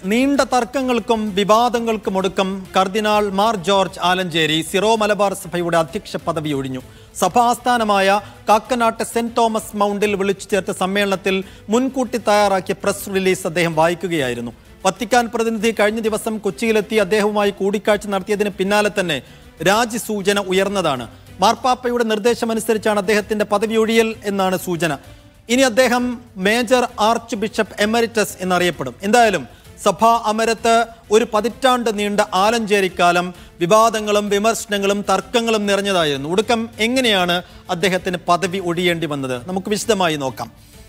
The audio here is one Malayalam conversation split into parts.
നീണ്ട തർക്കങ്ങൾക്കും വിവാദങ്ങൾക്കും ഒടുക്കം കർദിനാൾ മാർ ജോർജ് ആലഞ്ചേരി സിറോ മലബാർ സഭയുടെ അധ്യക്ഷ പദവി ഒഴിഞ്ഞു സഭാസ്ഥാനമായ കാക്കനാട്ട് സെന്റ് തോമസ് മൗണ്ടിൽ വിളിച്ചു ചേർത്ത സമ്മേളനത്തിൽ മുൻകൂട്ടി തയ്യാറാക്കിയ പ്രസ് റിലീസ് അദ്ദേഹം വായിക്കുകയായിരുന്നു വത്തിക്കാൻ പ്രതിനിധി കഴിഞ്ഞ ദിവസം കൊച്ചിയിലെത്തി അദ്ദേഹവുമായി കൂടിക്കാഴ്ച നടത്തിയതിന് പിന്നാലെ തന്നെ രാജിസൂചന ഉയർന്നതാണ് മാർപ്പാപ്പയുടെ നിർദ്ദേശമനുസരിച്ചാണ് അദ്ദേഹത്തിന്റെ പദവി ഒഴിയൽ എന്നാണ് സൂചന ഇനി അദ്ദേഹം മേജർ ആർച്ച് ബിഷപ്പ് എമരിറ്റസ് എന്നറിയപ്പെടും എന്തായാലും സഭാ അമരത്ത് ഒരു പതിറ്റാണ്ട് നീണ്ട ആലഞ്ചേരിക്കാലം വിവാദങ്ങളും വിമർശനങ്ങളും തർക്കങ്ങളും നിറഞ്ഞതായിരുന്നു ഒടുക്കം എങ്ങനെയാണ് അദ്ദേഹത്തിന് പദവി ഒഴിയേണ്ടി വന്നത് നമുക്ക് വിശദമായി നോക്കാം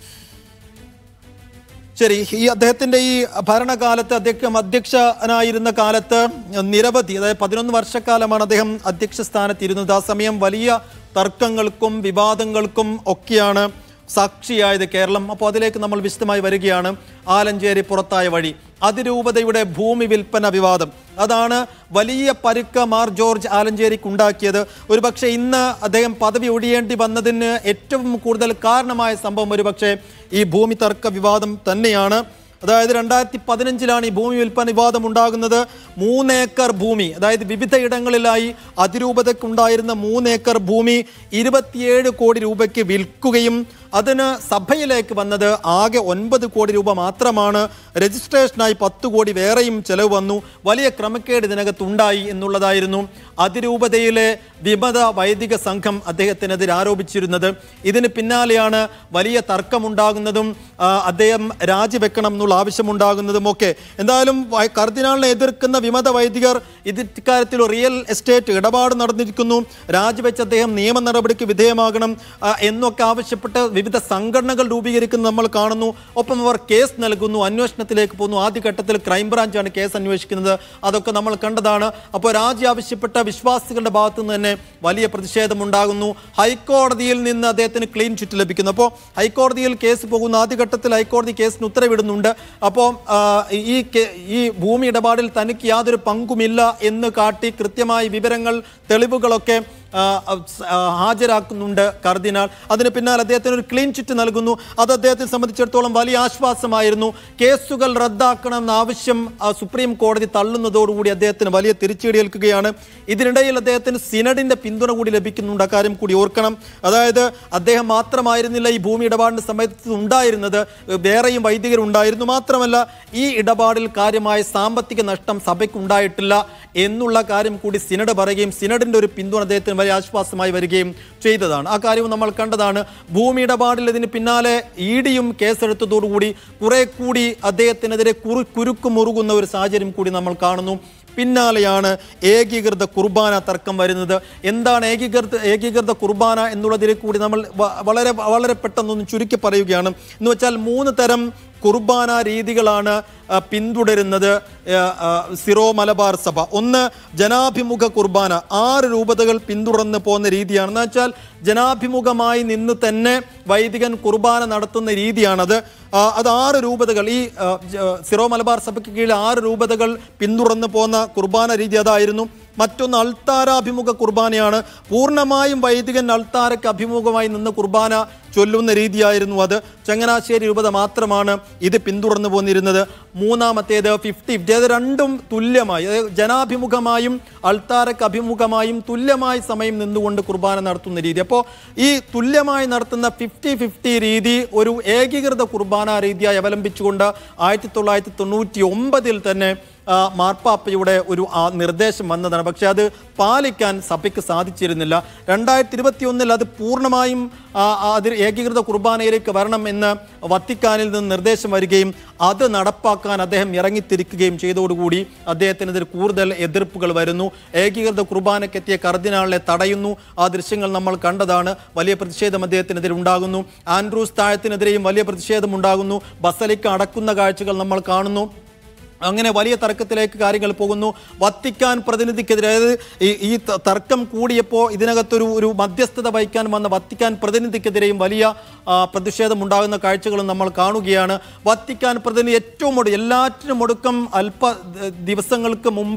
ശരി ഈ അദ്ദേഹത്തിന്റെ ഈ ഭരണകാലത്ത് അദ്ദേഹം അധ്യക്ഷനായിരുന്ന കാലത്ത് നിരവധി അതായത് പതിനൊന്ന് വർഷക്കാലമാണ് അദ്ദേഹം അധ്യക്ഷ സ്ഥാനത്തിരുന്നത് ആ സമയം വലിയ തർക്കങ്ങൾക്കും വിവാദങ്ങൾക്കും ഒക്കെയാണ് സാക്ഷിയായത് കേരളം അപ്പോൾ അതിലേക്ക് നമ്മൾ വിശദമായി വരികയാണ് ആലഞ്ചേരി പുറത്തായ വഴി അതിരൂപതയുടെ ഭൂമി വിൽപ്പന വിവാദം അതാണ് വലിയ പരുക്ക് മാർ ജോർജ് ആലഞ്ചേരിക്ക് ഉണ്ടാക്കിയത് ഒരുപക്ഷെ ഇന്ന് അദ്ദേഹം പദവി ഒഴിയേണ്ടി വന്നതിന് ഏറ്റവും കൂടുതൽ കാരണമായ സംഭവം ഒരുപക്ഷെ ഈ ഭൂമി തർക്ക വിവാദം തന്നെയാണ് അതായത് രണ്ടായിരത്തി പതിനഞ്ചിലാണ് ഈ ഭൂമി വിൽപ്പന വിവാദം ഉണ്ടാകുന്നത് മൂന്നേക്കർ ഭൂമി അതായത് വിവിധ ഇടങ്ങളിലായി അതിരൂപതയ്ക്കുണ്ടായിരുന്ന മൂന്നേക്കർ ഭൂമി ഇരുപത്തിയേഴ് കോടി രൂപയ്ക്ക് വിൽക്കുകയും അതിന് സഭയിലേക്ക് വന്നത് ആകെ ഒൻപത് കോടി രൂപ മാത്രമാണ് രജിസ്ട്രേഷനായി പത്ത് കോടി വേറെയും ചെലവ് വന്നു വലിയ ക്രമക്കേട് ഇതിനകത്ത് ഉണ്ടായി എന്നുള്ളതായിരുന്നു അതിരൂപതയിലെ വിമത വൈദിക സംഘം അദ്ദേഹത്തിനെതിരെ ആരോപിച്ചിരുന്നത് ഇതിന് പിന്നാലെയാണ് വലിയ തർക്കമുണ്ടാകുന്നതും ആ, അദ്ദേഹം രാജിവെക്കണം എന്നുള്ള ആവശ്യമുണ്ടാകുന്നതും ഒക്കെ എന്തായാലും വ- കർദിനാളിനെ എതിർക്കുന്ന വിമത വൈദികർ ഇത് ഇക്കാര്യത്തിൽ ഒരു റിയൽ എസ്റ്റേറ്റ് ഇടപാട് നടന്നിരിക്കുന്നു രാജിവെച്ച് അദ്ദേഹം നിയമ നടപടിക്ക് വിധേയമാകണം ആ, എന്നൊക്കെ ആവശ്യപ്പെട്ട് വിവിധ സംഘടനകൾ രൂപീകരിക്കുന്നത് നമ്മൾ കാണുന്നു ഒപ്പം അവർ കേസ് നൽകുന്നു അന്വേഷണത്തിലേക്ക് പോകുന്നു ആദ്യഘട്ടത്തിൽ ക്രൈംബ്രാഞ്ചാണ് കേസ് അന്വേഷിക്കുന്നത് അതൊക്കെ നമ്മൾ കണ്ടതാണ് അപ്പോൾ രാജി ആവശ്യപ്പെട്ട വിശ്വാസികളുടെ ഭാഗത്തു നിന്ന് തന്നെ വലിയ പ്രതിഷേധം ഉണ്ടാകുന്നു ഹൈക്കോടതിയിൽ നിന്ന് അദ്ദേഹത്തിന് ക്ലീൻ ചിറ്റ് ലഭിക്കുന്നു അപ്പോൾ ഹൈക്കോടതിയിൽ കേസ് പോകുന്ന ആദ്യഘട്ടത്തിൽ ഹൈക്കോടതി കേസിന് ഉത്തരവിടുന്നുണ്ട് അപ്പോൾ ആ, ഈ കേ- ഈ ഭൂമി ഇടപാടിൽ തനിക്ക് യാതൊരു പങ്കുമില്ല എന്ന് കാട്ടി കൃത്യമായി വിവരങ്ങൾ തെളിവുകളൊക്കെ ആ, ആ, ഹാജരാക്കുന്നുണ്ട് കർദിനാൾ അതിന് പിന്നാലെ അദ്ദേഹത്തിന് ഒരു ക്ലീൻ ചിറ്റ് നൽകുന്നു അത് അദ്ദേഹത്തെ സംബന്ധിച്ചിടത്തോളം വലിയ ആശ്വാസമായിരുന്നു കേസുകൾ റദ്ദാക്കണമെന്ന ആവശ്യം ആ, സുപ്രീം കോടതി തള്ളുന്നതോടുകൂടി അദ്ദേഹത്തിന് വലിയ തിരിച്ചടിയേൽക്കുകയാണ് ഇതിനിടയിൽ അദ്ദേഹത്തിന് സിനഡിന്റെ പിന്തുണ കൂടി ലഭിക്കുന്നുണ്ട് അക്കാര്യം കൂടി ഓർക്കണം അതായത് അദ്ദേഹം മാത്രമായിരുന്നില്ല ഈ ഭൂമി ഇടപാടിന്റെ സമയത്ത് ഉണ്ടായിരുന്നത് വേറെയും വൈദികരുണ്ടായിരുന്നു മാത്രമല്ല ഈ ഇടപാടിൽ കാര്യമായ സാമ്പത്തിക നഷ്ടം സഭയ്ക്ക് ഉണ്ടായിട്ടില്ല എന്നുള്ള കാര്യം കൂടി സിനഡ് പറയുകയും സിനഡിന്റെ ഒരു പിന്തുണ അദ്ദേഹത്തിന് വലിയ ആശ്വാസമായി വരികയും ചെയ്തതാണ് ആ കാര്യവും നമ്മൾ കണ്ടതാണ് ഭൂമി ഇടപാടിൽ ഇതിന് പിന്നാലെ ഇ ഡിയും കേസെടുത്തതോടുകൂടി കുറെ കൂടി അദ്ദേഹത്തിനെതിരെ കുറു കുരുക്ക് മുറുകുന്ന ഒരു സാഹചര്യം കൂടി നമ്മൾ കാണുന്നു പിന്നാലെയാണ് ഏകീകൃത കുർബാന തർക്കം വരുന്നത് എന്താണ് ഏകീകൃത ഏകീകൃത കുർബാന എന്നുള്ളതിൽ കൂടി നമ്മൾ വ- വളരെ വളരെ പെട്ടെന്നൊന്ന് ചുരുക്കി പറയുകയാണ് എന്ന് വെച്ചാൽ മൂന്ന് തരം കുർബാന രീതികളാണ് ആ, പിന്തുടരുന്നത് ആ, ആ, സിറോ മലബാർ സഭ ഒന്ന് ജനാഭിമുഖ കുർബാന ആറ് രൂപതകൾ പിന്തുടർന്ന് പോകുന്ന രീതിയാണ് എന്ന് വെച്ചാൽ ജനാഭിമുഖമായി നിന്ന് തന്നെ വൈദികൻ കുർബാന നടത്തുന്ന രീതിയാണത് ആ, അത് ആറ് രൂപതകൾ ഈ ആ, ജ- സിറോ മലബാർ സഭയ്ക്ക് കീഴിൽ ആറ് രൂപതകൾ പിന്തുടർന്ന് പോകുന്ന കുർബാന രീതി അതായിരുന്നു മറ്റൊന്ന് അൾത്താരാഭിമുഖ കുർബാനയാണ് പൂർണ്ണമായും വൈദികൻ അൾത്താരയ്ക്ക് അഭിമുഖമായി നിന്ന് കുർബാന ചൊല്ലുന്ന രീതിയായിരുന്നു അത് ചങ്ങനാശ്ശേരി രൂപത മാത്രമാണ് ഇത് പിന്തുടർന്നു പോന്നിരുന്നത് മൂന്നാമത്തേത് ഫിഫ്റ്റി ഫിഫ്റ്റി അത് രണ്ടും തുല്യമായി അതായത് ജനാഭിമുഖമായും അൾത്താരക്ക് അഭിമുഖമായും തുല്യമായി സമയം നിന്നുകൊണ്ട് കുർബാന നടത്തുന്ന രീതി അപ്പോൾ ഈ തുല്യമായി നടത്തുന്ന ഫിഫ്റ്റി ഫിഫ്റ്റി രീതി ഒരു ഏകീകൃത കുർബാന രീതിയായി അവലംബിച്ചുകൊണ്ട് ആയിരത്തി തൊള്ളായിരത്തി തൊണ്ണൂറ്റി ഒമ്പതിൽ തന്നെ ആ, മാർപ്പാപ്പയുടെ ഒരു ആ നിർദ്ദേശം വന്നതാണ് പക്ഷെ അത് പാലിക്കാൻ സഭയ്ക്ക് സാധിച്ചിരുന്നില്ല രണ്ടായിരത്തി ഇരുപത്തി ഒന്നിൽ അത് പൂർണ്ണമായും ആ, ആ, അതിൽ ഏകീകൃത കുർബാനയിലേക്ക് വരണം എന്ന് വത്തിക്കാനിൽ നിന്ന് നിർദ്ദേശം വരികയും അത് നടപ്പാക്കാൻ അദ്ദേഹം ഇറങ്ങിത്തിരിക്കുകയും ചെയ്തതോടുകൂടി അദ്ദേഹത്തിനെതിരെ കൂടുതൽ എതിർപ്പുകൾ വരുന്നു ഏകീകൃത കുർബാനയ്ക്കെത്തിയ കർദിനാളിനെ തടയുന്നു ആ ദൃശ്യങ്ങൾ നമ്മൾ കണ്ടതാണ് വലിയ പ്രതിഷേധം അദ്ദേഹത്തിനെതിരെ ഉണ്ടാകുന്നു ആൻഡ്രൂസ് താഴത്തിനെതിരെയും വലിയ പ്രതിഷേധം ഉണ്ടാകുന്നു ബസലിക്ക അടക്കുന്ന കാഴ്ചകൾ നമ്മൾ കാണുന്നു അങ്ങനെ വലിയ തർക്കത്തിലേക്ക് കാര്യങ്ങൾ പോകുന്നു വത്തിക്കാൻ പ്രതിനിധിക്കെതിരെ അതായത് ഈ ഈ ത- തർക്കം കൂടിയപ്പോൾ ഇതിനകത്തൊരു ഒരു മധ്യസ്ഥത വഹിക്കാൻ വന്ന വത്തിക്കാൻ പ്രതിനിധിക്കെതിരെയും വലിയ ആ, പ്രതിഷേധം ഉണ്ടാകുന്ന കാഴ്ചകളും നമ്മൾ കാണുകയാണ് വത്തിക്കാൻ പ്രതിനിധി ഏറ്റവും ഒടു എല്ലാറ്റിനും ഒടുക്കം അല്പ ദ- ദിവസങ്ങൾക്ക് മുമ്പ്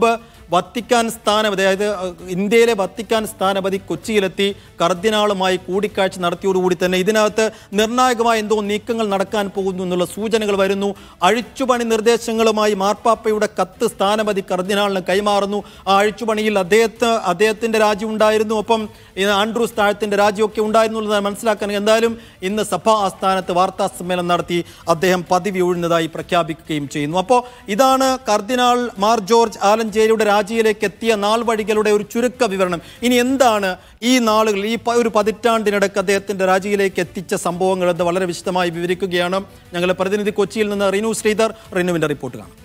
വത്തിക്കാൻ സ്ഥാനപതി അതായത് അഹ്, ഇന്ത്യയിലെ വത്തിക്കാൻ സ്ഥാനപതി കൊച്ചിയിലെത്തി കർദിനാളുമായി കൂടിക്കാഴ്ച നടത്തിയോടുകൂടി തന്നെ ഇതിനകത്ത് നിർണായകമായ എന്തോ നീക്കങ്ങൾ നടക്കാൻ പോകുന്നു എന്നുള്ള സൂചനകൾ വരുന്നു അഴിച്ചുപണി നിർദ്ദേശങ്ങളുമായി മാർപ്പാപ്പയുടെ കത്ത് സ്ഥാനപതി കർദിനാളിന് കൈമാറുന്നു ആ അഴിച്ചുപണിയിൽ അദ്ദേഹത്തെ അദ്ദേഹത്തിന്റെ രാജ്യം ഉണ്ടായിരുന്നു ഒപ്പം ഇത് ആൻഡ്രൂസ് താഴത്തിന്റെ രാജ്യമൊക്കെ ഉണ്ടായിരുന്നു എന്നുള്ളത് മനസ്സിലാക്കാൻ എന്തായാലും ഇന്ന് സഭാ ആസ്ഥാനത്ത് വാർത്താ സമ്മേളനം നടത്തി അദ്ദേഹം പദവി ഒഴിഞ്ഞതായി പ്രഖ്യാപിക്കുകയും ചെയ്യുന്നു അപ്പോൾ ഇതാണ് കർദിനാൾ മാർ ജോർജ് ആലഞ്ചേരിയുടെ രാജിയിലേക്ക് എത്തിയ നാൾ വഴികളുടെ ഒരു ചുരുക്ക വിവരണം ഇനി എന്താണ് ഈ നാളുകൾ ഈ പ- ഒരു പതിറ്റാണ്ടിനിടയ്ക്ക് അദ്ദേഹത്തിന്റെ രാജിയിലേക്ക് എത്തിച്ച സംഭവങ്ങൾ എന്ന് വളരെ വിശദമായി വിവരിക്കുകയാണ് ഞങ്ങളുടെ പ്രതിനിധി കൊച്ചിയിൽ നിന്ന് റിനു ശ്രീധർ റിനുവിന്റെ റിപ്പോർട്ട് കാണാം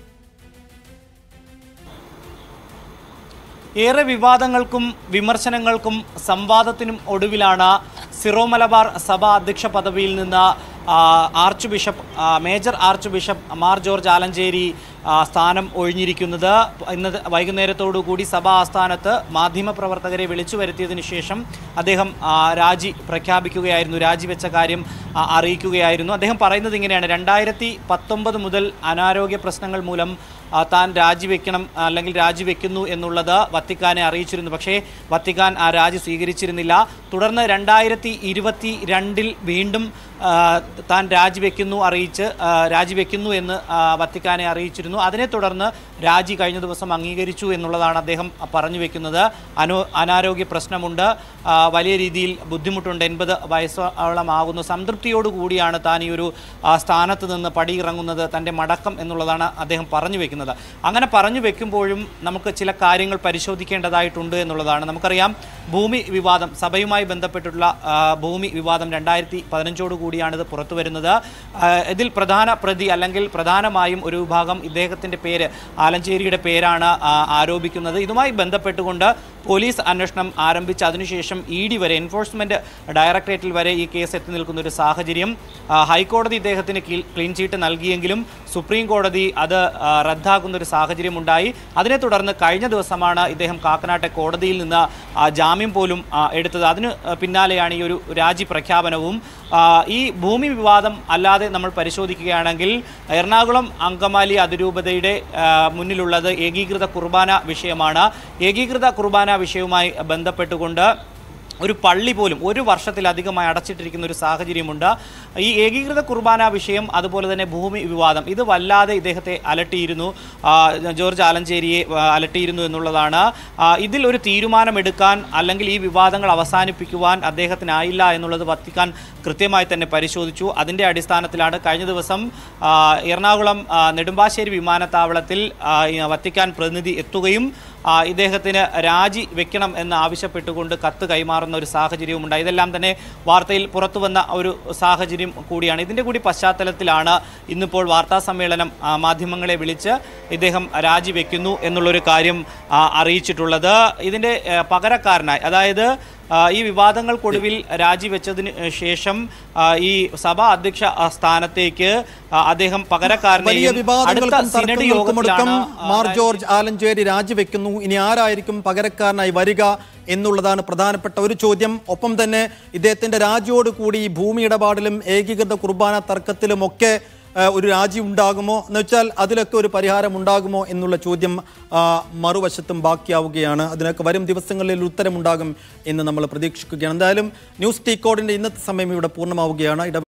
ഏറെ വിവാദങ്ങൾക്കും വിമർശനങ്ങൾക്കും സംവാദത്തിനും ഒടുവിലാണ് സിറോ മലബാർ സഭ അധ്യക്ഷ പദവിയിൽ നിന്ന് ആ, ആർച്ച് ബിഷപ്പ് ആ, major archbishop Mar George Alencherry ആ, സ്ഥാനം ഒഴിഞ്ഞിരിക്കുന്നത് ഇന്ന് വൈകുന്നേരത്തോടു കൂടി സഭാ ആസ്ഥാനത്ത് മാധ്യമപ്രവർത്തകരെ വിളിച്ചു വരുത്തിയതിനു ശേഷം അദ്ദേഹം ആ, രാജി പ്രഖ്യാപിക്കുകയായിരുന്നു രാജിവെച്ച കാര്യം ആ, അറിയിക്കുകയായിരുന്നു അദ്ദേഹം പറയുന്നത് ഇങ്ങനെയാണ് രണ്ടായിരത്തി പത്തൊമ്പത് മുതൽ അനാരോഗ്യ പ്രശ്നങ്ങൾ മൂലം ആ, താൻ രാജിവെക്കണം അല്ലെങ്കിൽ രാജിവെക്കുന്നു എന്നുള്ളത് വത്തിക്കാനെ അറിയിച്ചിരുന്നു പക്ഷേ വത്തിക്കാൻ ആ രാജി സ്വീകരിച്ചിരുന്നില്ല തുടർന്ന് രണ്ടായിരത്തി ഇരുപത്തി രണ്ടിൽ വീണ്ടും ആ, താൻ രാജിവെക്കുന്നു അറിയിച്ച് ആ, രാജിവെക്കുന്നു എന്ന് ആ, വത്തിക്കാനെ അറിയിച്ചിരുന്നു അതിനെ തുടർന്ന് രാജി കഴിഞ്ഞ ദിവസം അംഗീകരിച്ചു എന്നുള്ളതാണ് അദ്ദേഹം പറഞ്ഞു വെക്കുന്നത് അനു അനാരോഗ്യ പ്രശ്നമുണ്ട് ആ, വലിയ രീതിയിൽ ബുദ്ധിമുട്ടുണ്ട് എൺപത് വയസ്സോളം ആകുന്നു സംതൃപ്തിയോടുകൂടിയാണ് താൻ ഈ ഒരു ആ, സ്ഥാനത്ത് നിന്ന് പടിയിറങ്ങുന്നത് തൻ്റെ മടക്കം എന്നുള്ളതാണ് അദ്ദേഹം പറഞ്ഞു വെക്കുന്നത് അങ്ങനെ പറഞ്ഞു വെക്കുമ്പോഴും നമുക്ക് ചില കാര്യങ്ങൾ പരിശോധിക്കേണ്ടതായിട്ടുണ്ട് എന്നുള്ളതാണ് നമുക്കറിയാം ഭൂമി വിവാദം സഭയുമായി ബന്ധപ്പെട്ടിട്ടുള്ള ആ, ഭൂമി വിവാദം രണ്ടായിരത്തി പതിനഞ്ചോട് കൂടിയാണിത് പുറത്തു വരുന്നത് ആ, ഇതിൽ പ്രധാന പ്രതി അല്ലെങ്കിൽ പ്രധാനമായും ഒരു വിഭാഗം ഇദ്ദേഹത്തിൻ്റെ പേര് ആലഞ്ചേരിയുടെ പേരാണ് ആ, ആരോപിക്കുന്നത് ഇതുമായി ബന്ധപ്പെട്ടുകൊണ്ട് പോലീസ് അന്വേഷണം ആരംഭിച്ച് അതിനുശേഷം ഇ ഡി വരെ എൻഫോഴ്സ്മെന്റ് ഡയറക്ടറേറ്റിൽ വരെ ഈ കേസ് എത്തി നിൽക്കുന്ന ഒരു സാഹചര്യം ആ, ഹൈക്കോടതി ഇദ്ദേഹത്തിന് കീ- ക്ലീൻ ചീറ്റ് നൽകിയെങ്കിലും സുപ്രീം കോടതി അത് ആ, റദ്ദാക്കുന്ന ഒരു സാഹചര്യം ഉണ്ടായി അതിനെ തുടർന്ന് കഴിഞ്ഞ ദിവസമാണ് ഇദ്ദേഹം കാക്കനാട്ടെ കോടതിയിൽ നിന്ന് ആ, ജാമ്യം പോലും ആ, എടുത്തത് അതിന് പിന്നാലെയാണ് ഈ ഒരു രാജി പ്രഖ്യാപനവും ആ, ഈ ഭൂമി വിവാദം അല്ലാതെ നമ്മൾ പരിശോധിക്കുകയാണെങ്കിൽ എറണാകുളം അങ്കമാലി അതിരൂപതയുടെ ആ, മുന്നിലുള്ളത് ഏകീകൃത കുർബാന വിഷയമാണ് ഏകീകൃത കുർബാന വിഷയവുമായി ബന്ധപ്പെട്ടുകൊണ്ട് ഒരു പള്ളി പോലും ഒരു വർഷത്തിലധികമായി അടച്ചിട്ടിരിക്കുന്ന ഒരു സാഹചര്യമുണ്ട് ഈ ഏകീകൃത കുർബാന വിഷയം അതുപോലെ തന്നെ ഭൂമി വിവാദം ഇത് വല്ലാതെ ഇദ്ദേഹത്തെ അലട്ടിയിരുന്നു ആ, ജോർജ് ആലഞ്ചേരിയെ ആ, അലട്ടിയിരുന്നു എന്നുള്ളതാണ് ആ, ഇതിൽ ഒരു തീരുമാനമെടുക്കാൻ അല്ലെങ്കിൽ ഈ വിവാദങ്ങൾ അവസാനിപ്പിക്കുവാൻ അദ്ദേഹത്തിനായില്ല എന്നുള്ളത് വത്തിക്കാൻ കൃത്യമായി തന്നെ പരിശോധിച്ചു അതിൻ്റെ അടിസ്ഥാനത്തിലാണ് കഴിഞ്ഞ ദിവസം ആ, എറണാകുളം ആ, നെടുമ്പാശ്ശേരി വിമാനത്താവളത്തിൽ ആ, ഈ വത്തിക്കാൻ പ്രതിനിധി എത്തുകയും ആ, ഇദ്ദേഹത്തിന് രാജി വെക്കണം എന്ന് ആവശ്യപ്പെട്ടുകൊണ്ട് കത്ത് കൈമാറുന്ന ഒരു സാഹചര്യവും ഉണ്ടായി ഇതെല്ലാം തന്നെ വാർത്തയിൽ പുറത്തു വന്ന ഒരു സാഹചര്യം കൂടിയാണ് ഇതിൻ്റെ കൂടി പശ്ചാത്തലത്തിലാണ് ഇന്നിപ്പോൾ വാർത്താ സമ്മേളനം ആ, മാധ്യമങ്ങളെ വിളിച്ച് ഇദ്ദേഹം രാജിവെക്കുന്നു എന്നുള്ളൊരു കാര്യം ആ, അറിയിച്ചിട്ടുള്ളത് ഇതിൻ്റെ ആ, പകരക്കാരനായി അതായത് ആ, ഈ വിവാദങ്ങൾക്കൊടുവിൽ രാജിവെച്ചതിന് ശേഷം ആ, ഈ സഭാ അധ്യക്ഷ ആ, സ്ഥാനത്തേക്ക് ആ, അദ്ദേഹം വലിയ പകരക്കാരനെയും അടുത്ത വിവാദങ്ങൾക്കും സിനഡ് തർക്കങ്ങൾക്കുമടക്കം യോഗത്തിലാണ് മാർ ജോർജ് ആലഞ്ചേരി രാജിവെക്കുന്നു ഇനി ആരായിരിക്കും പകരക്കാരനായി വരിക എന്നുള്ളതാണ് പ്രധാനപ്പെട്ട ഒരു ചോദ്യം ഒപ്പം തന്നെ ഇദ്ദേഹത്തിന്റെ രാജിയോടുകൂടി ഈ ഭൂമി ഇടപാടിലും ഏകീകൃത കുർബാന തർക്കത്തിലുമൊക്കെ ആ, ഒരു രാജി ഉണ്ടാകുമോ എന്ന് വെച്ചാൽ അതിലൊക്കെ ഒരു പരിഹാരം ഉണ്ടാകുമോ എന്നുള്ള ചോദ്യം ആ, മറുവശത്തും ബാക്കിയാവുകയാണ് അതിനൊക്കെ വരും ദിവസങ്ങളിൽ ഉത്തരമുണ്ടാകും എന്ന് നമ്മൾ പ്രതീക്ഷിക്കുകയാണ് എന്തായാലും ന്യൂസ് ടീ കോഡിന്റെ ഇന്നത്തെ സമയം ഇവിടെ പൂർണ്ണമാവുകയാണ് ഇട